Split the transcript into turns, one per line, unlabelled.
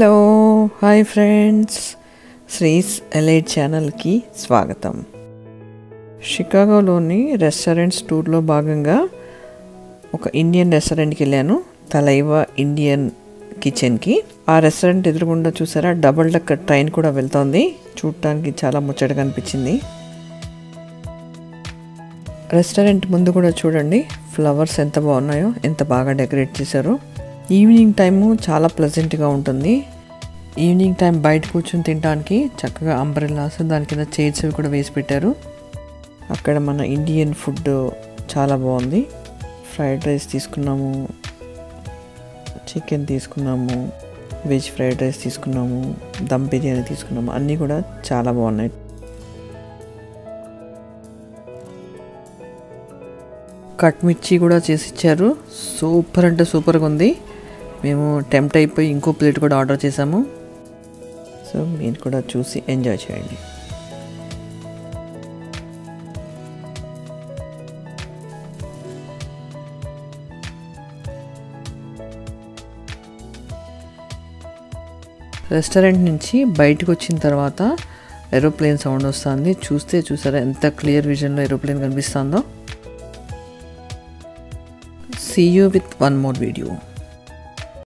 Hello hi friends Sri's elite ఛానల్కి స్వాగతం షికాగోలోని restaurants టూర్లో భాగంగా ఒక ఇండియన్ రెస్టారెంట్కి వెళ్ళాను తలైవా ఇండియన్ కిచెన్కి ఆ రెస్టారెంట్ ఎదురుగుండా చూసారా డబుల్ డక్కర్ ట్రైన్ కూడా వెళ్తోంది చూడటానికి చాలా ముచ్చటగా అనిపించింది రెస్టారెంట్ ముందు కూడా చూడండి ఫ్లవర్స్ ఎంత బాగున్నాయో ఎంత బాగా డెకరేట్ చేశారో ఈవినింగ్ టైము చాలా ప్లెజెంట్గా ఉంటుంది ఈవినింగ్ టైం బయట కూర్చొని తినడానికి చక్కగా అంబ్రెల్లాస్ దాని కింద చైర్స్ అవి కూడా వేసి పెట్టారు అక్కడ మన ఇండియన్ ఫుడ్ చాలా బాగుంది ఫ్రైడ్ రైస్ తీసుకున్నాము చికెన్ తీసుకున్నాము వెజ్ ఫ్రైడ్ రైస్ తీసుకున్నాము దమ్ బిర్యానీ తీసుకున్నాము అన్నీ కూడా చాలా బాగున్నాయి కట్ మిర్చి కూడా చేసి ఇచ్చారు సూపర్ అంటే సూపర్గా ఉంది మేము టెంప్ట్ అయిపోయి ఇంకో ప్లేట్ కూడా ఆర్డర్ చేసాము సో మీరు కూడా చూసి ఎంజాయ్ చేయండి రెస్టారెంట్ నుంచి బయటకు వచ్చిన తర్వాత ఏరోప్లేన్ సౌండ్ వస్తుంది చూస్తే చూసారా ఎంత క్లియర్ విజన్లో ఏరోప్లేన్ కనిపిస్తుందో See you with one more video.